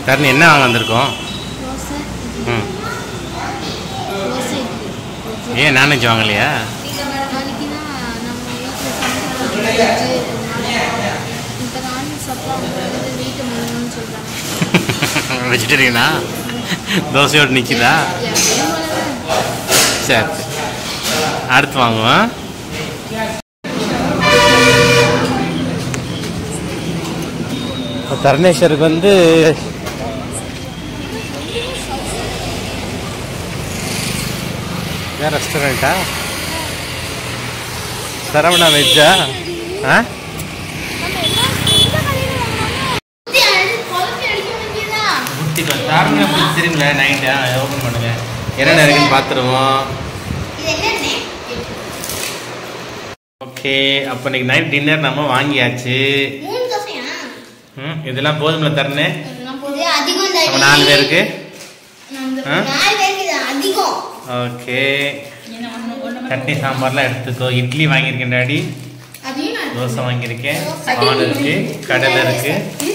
தருண் என்ன வாங்க வந்திருக்கோம் தோசை ம் தோசை இட்லி ஏன் நான்வெஜ் வாங்கலையா நாளைக்கு தான் நம்ம வீட்டில் சமைக்கிறாங்க இப்போ நான்வெஜ் சாப்பிட்டா அவங்க வந்து வீட்டை முழுங்கணும்னு சொல்கிறாங்க வெஜிடேரியனா தோசையோடு நிற்கிதா சரி சரி. அடுத்து வாங்குவோம் இப்போ தருணேஸ்வருக்கு வந்து ஏன் ரெஸ்டாரண்ட்டா சரவணா வெஜ்ஜா ஆ புத்தி தாருங்க புத்தி தெரியுங்களா நைட்டு ஓப்பன் பண்ணுங்க என்னென்ன இருக்குன்னு பார்த்துருவோம் ஓகே அப்போ இன்னைக்கு நைட் டின்னர் நம்ம வாங்கியாச்சு ம் இதெல்லாம் போதும்ல தருணே நம்ம நாலு பேருக்கு ஆ? அதிகம் ஓகே சட்னி சாம்பார்லாம் எடுத்துக்கோ இட்லி வாங்கியிருக்கேன் டாடி அதையும் நான் தோசை வாங்கியிருக்கேன் பால் இருக்கு கடலை இருக்கு இது